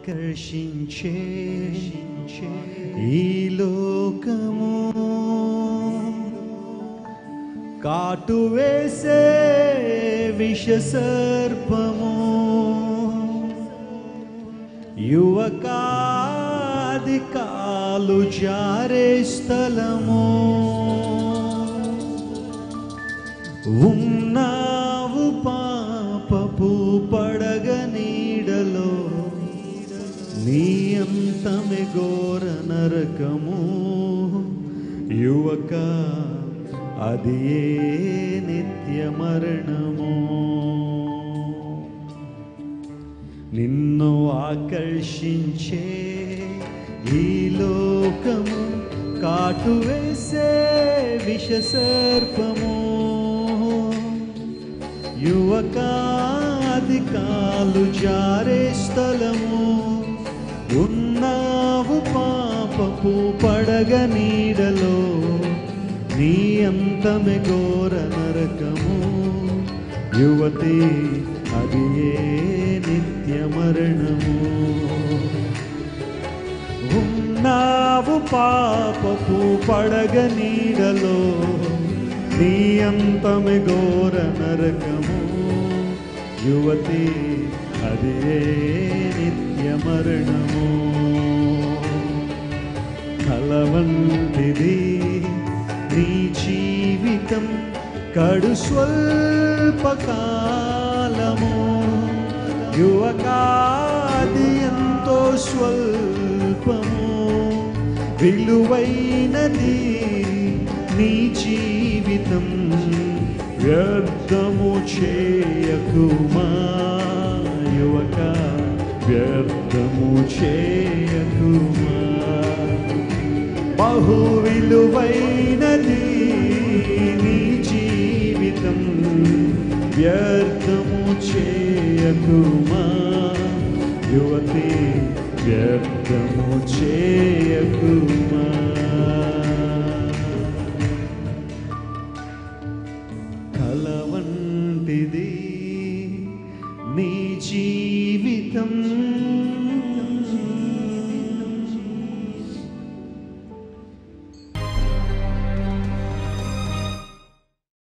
ఆకర్షించే ఈ లోకము కాటు వేసే విష సర్పము యువకాది కాలు జారే స్థలము ఉన్నావు పాపపు పడగ నీడలో నీ అంతమే ఘోర నరకము యువక అది ఏ నిత్య మరణము నిన్ను ఆకర్షించే ఈ లోకము కాటు వేసే విష సర్పము యువకాది కాలు జారే స్థలము ఉన్నావు పాపపు పడగ నీడలో నీ అంతమే ఘోర నరకము యువతి అది ఏ నిత్య మరణము ఉన్నావు పాపపు పడగ నీడలో నీ అంతమే ఘోర నరకము యువతి అదే నిత్య మరణము కలవంటిది నీ జీవితం కడు స్వల్పకాలము యువకాది ఎంతో స్వల్పము విలువైనది నీ జీవితం వ్యర్థము చేయకుమా యువక వ్యర్థము చేయకుమా బహు విలువైనది నీ జీవితం వ్యర్థము చేయకుమా యువతి వ్యర్థము చేయకుమా కలవంటిది నీ జీవితం